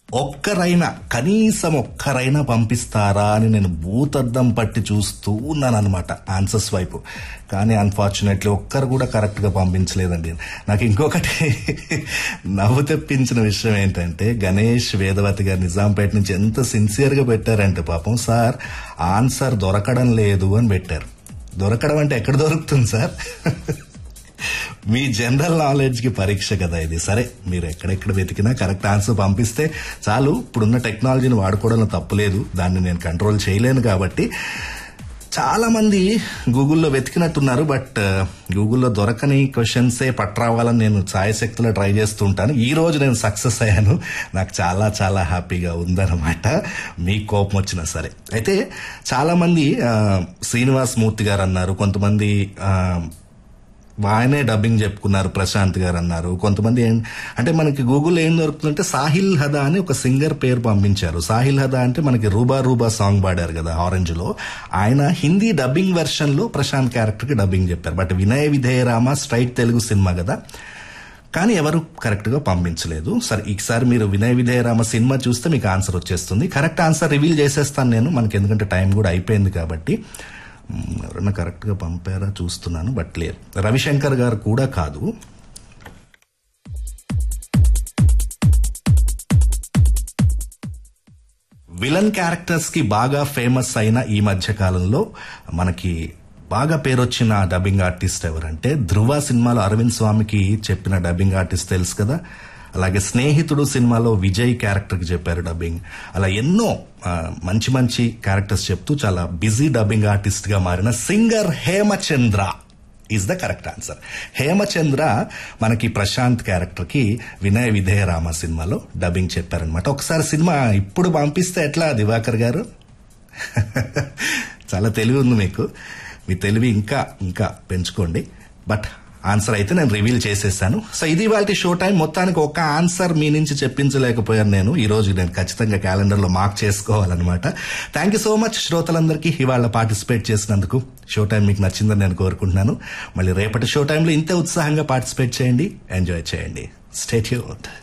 ఒక్కరైనా కనీసం ఒక్కరైనా పంపిస్తారా అని నేను భూతద్దం పట్టి చూస్తూ ఉన్నాను అనమాట ఆన్సర్స్ వైపు కానీ అన్ఫార్చునేట్లీ ఒక్కరు కూడా కరెక్ట్ గా పంపించలేదండి నాకు ఇంకొకటి నవ్వు తెప్పించిన విషయం ఏంటంటే గణేష్ వేదవతి గారు నిజాంపేట నుంచి ఎంత సిన్సియర్ గా పెట్టారంటే పాపం సార్ ఆన్సర్ దొరకడం లేదు అని పెట్టారు దొరకడం అంటే ఎక్కడ దొరుకుతుంది సార్ మీ జనరల్ నాలెడ్జ్ కి పరీక్ష కదా ఇది సరే మీరు ఎక్కడెక్కడ వెతికినా కరెక్ట్ ఆన్సర్ పంపిస్తే చాలు ఇప్పుడున్న టెక్నాలజీని వాడుకోవడంలో తప్పులేదు దాన్ని నేను కంట్రోల్ చేయలేను కాబట్టి చాలా మంది గూగుల్లో వెతికినట్టున్నారు బట్ గూగుల్లో దొరకని క్వశ్చన్సే పట్టరావాలని నేను ఛాయశక్తిలో ట్రై చేస్తుంటాను ఈ రోజు నేను సక్సెస్ అయ్యాను నాకు చాలా చాలా హ్యాపీగా ఉందన్నమాట మీ కోపం వచ్చినా సరే అయితే చాలా మంది ఆ, శ్రీనివాస్ మూర్తి గారు అన్నారు కొంతమంది ఆ, ఆయనే డబ్బింగ్ చెప్పుకున్నారు ప్రశాంత్ గారు అన్నారు కొంతమంది ఏం- అంటే మనకి గూగుల్ ఏం దొరుకుతుందంటే సాహిల్ హదా అని ఒక సింగర్ పేరు పంపించారు సాహిల్ హదా అంటే మనకి రూబా రూబా సాంగ్ పాడారు కదా ఆరెంజ్ లో ఆయన హిందీ డబ్బింగ్ వెర్షన్ లో ప్రశాంత్ క్యారెక్టర్ కి డబ్బింగ్ చెప్పారు but Vinaya Vidheya Rama straight Telugu cinema కదా కానీ ఎవరు కరెక్ట్ గా పంపించలేదు సరే ఈసారి మీరు వినయ విధేయరామ సినిమా చూస్తే మీకు ఆన్సర్ వచ్చేస్తుంది కరెక్ట్ ఆన్సర్ రివీల్ చేసేస్తాను నేను మనకి ఎందుకంటే టైం కూడా అయిపోయింది కాబట్టి మ్, ఎవరైనా కరెక్ట్ గా పంపారా చూస్తున్నాను బట్ లేదు రవిశంకర్ గారు కూడా కాదు విలన్ క్యారెక్టర్స్ కి బాగా ఫేమస్ అయిన ఈ మధ్య కాలంలో మనకి బాగా పేరొచ్చిన డబ్బింగ్ ఆర్టిస్ట్ ఎవరంటే ధృవ సినిమాలో అరవింద్ స్వామికి చెప్పిన డబ్బింగ్ ఆర్టిస్ట్ తెలుసు కదా అలాగే స్నేహితుడు సినిమాలో విజయ్ క్యారెక్టర్ కి చెప్పారు డబ్బింగ్ అలా ఎన్నో ఆ, మంచి మంచి క్యారెక్టర్స్ చెప్తూ చాలా బిజీ డబ్బింగ్ ఆర్టిస్ట్ గా మారిన singer Hemachandra is the correct answer Hemachandra మనకి ప్రశాంత్ క్యారెక్టర్ కి వినయ విధేయ రామ సినిమాలో డబ్బింగ్ చెప్పారనమాట ఒకసారి సినిమా ఇప్పుడు పంపిస్తే ఎట్లా దివాకర్ గారు చాలా తెలివి ఉంది మీకు మీ తెలివి ఇంకా ఇంకా పెంచుకోండి బట్ ఆన్సర్ అయితే నేను రివీల్ చేసేసాను సో ఇది వాళ్ళ షో టైం మొత్తానికి ఒక ఆన్సర్ మీ నుంచి చెప్పించలేకపోయాను నేను ఈ రోజు నేను ఖచ్చితంగా క్యాలెండర్ లో మార్క్ చేసుకోవాలన్నమాట థ్యాంక్ యూ సో మచ్ శ్రోతలందరికీ ఇవాళ పార్టిసిపేట్ చేసినందుకు షో టైం మీకు నచ్చిందని నేను కోరుకుంటున్నాను మళ్ళీ రేపటి షో టైంలో ఇంతే ఉత్సాహంగా పార్టిసిపేట్ చేయండి ఎంజాయ్ చేయండి స్టేట్యూట్